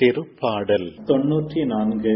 திருப்பாடல் தொன்னூற்றி நான்கு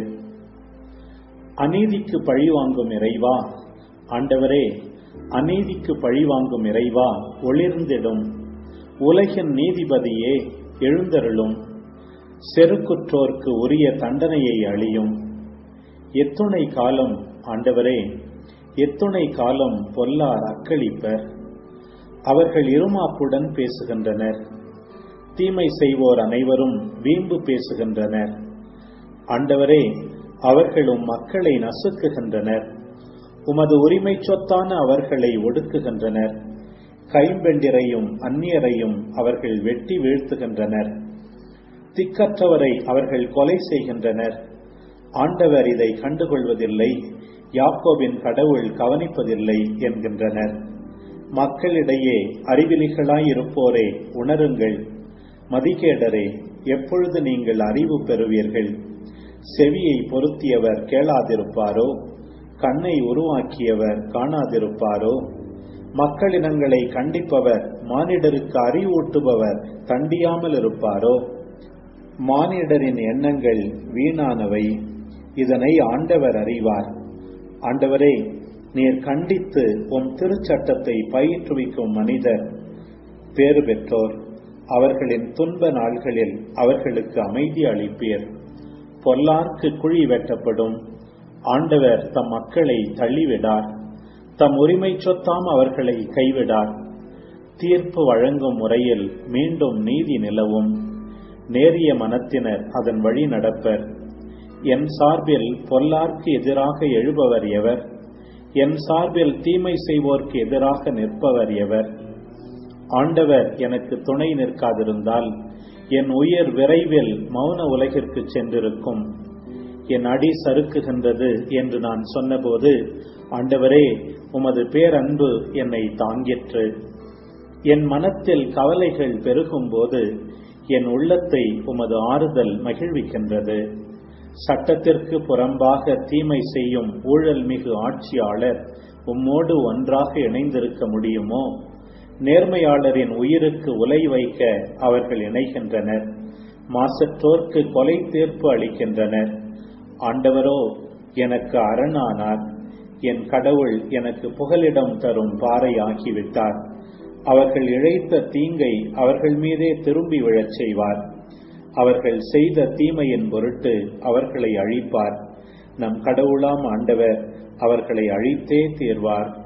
அநீதிக்கு பழிவாங்கும் இறைவா ஆண்டவரே அநீதிக்கு பழிவாங்கும் இறைவா ஒளிர்ந்திடும் உலகின் நீதிபதியே எழுந்தருளும் செருக்குற்றோர்க்கு உரிய தண்டனையை அழியும் எத்துணை காலம் ஆண்டவரே எத்துணை காலம் பொல்லார் அக்களிப்பர் அவர்கள் இருமாப்புடன் பேசுகின்றனர் தீமை செய்வோர் அனைவரும் வீம்பு பேசுகின்றனர் ஆண்டவரே அவர்களும் மக்களை நசுக்குகின்றனர் உமது உரிமை சொத்தான அவர்களை ஒடுக்குகின்றனர் கைம்பெண்டிரையும் அந்நியரையும் அவர்கள் வெட்டி வீழ்த்துகின்றனர் திக்கற்றவரை அவர்கள் கொலை செய்கின்றனர் ஆண்டவர் இதை கண்டுகொள்வதில்லை யாக்கோபின் கடவுள் கவனிப்பதில்லை என்கின்றனர் மக்களிடையே அறிவிலிகளாய் இருப்போரே உணருங்கள் மதிகேடரே எப்பொழுது நீங்கள் அறிவு பெறுவீர்கள் செவியை பொருத்தியவர் கேளாதிருப்பாரோ கண்ணை உருவாக்கியவர் காணாதிருப்பாரோ மக்களினங்களை கண்டிப்பவர் மானிடருக்கு அறிவூட்டுபவர் தண்டியாமல் இருப்பாரோ மானிடரின் எண்ணங்கள் வீணானவை இதனை ஆண்டவர் அறிவார் ஆண்டவரே நீர் கண்டித்து உம் திருச்சட்டத்தை பயிற்றுவிக்கும் மனிதர் பேறு பெற்றோர் அவர்களின் துன்ப நாள்களில் அவர்களுக்கு அமைதி அளிப்பீர் பொல்லார்க்கு குழி வெட்டப்படும் ஆண்டவர் தம் மக்களை தள்ளிவிடார் தம் உரிமை சொத்தாம் அவர்களை கைவிடார் தீர்ப்பு வழங்கும் முறையில் மீண்டும் நீதி நிலவும் நேரிய மனத்தினர் அதன் வழி நடப்பர் என் சார்பில் பொல்லார்க்கு எதிராக எழுபவர் எவர் என் சார்பில் தீமை செய்வோர்க்கு எதிராக நிற்பவர் எவர் ஆண்டவர் எனக்கு துணை நிற்காதிருந்தால் என் உயிர் விரைவில் மௌன உலகிற்கு சென்றிருக்கும் என் அடி சறுக்குகின்றது என்று நான் சொன்னபோது ஆண்டவரே உமது பேரன்பு என்னை தாங்கிற்று என் மனத்தில் கவலைகள் பெருகும் போது என் உள்ளத்தை உமது ஆறுதல் மகிழ்விக்கின்றது சட்டத்திற்கு புறம்பாக தீமை செய்யும் ஊழல் மிகு ஆட்சியாளர் உம்மோடு ஒன்றாக இணைந்திருக்க முடியுமோ நேர்மையாளரின் உயிருக்கு உலை வைக்க அவர்கள் இணைகின்றனர் மாசற்றோர்க்கு கொலை தீர்ப்பு அளிக்கின்றனர் ஆண்டவரோ எனக்கு அரணானார் என் கடவுள் எனக்கு புகலிடம் தரும் பாறை ஆகிவிட்டார் அவர்கள் இழைத்த தீங்கை அவர்கள் மீதே திரும்பி விழச் செய்வார் அவர்கள் செய்த தீமையின் பொருட்டு அவர்களை அழிப்பார் நம் கடவுளாம் ஆண்டவர் அவர்களை அழித்தே தீர்வார்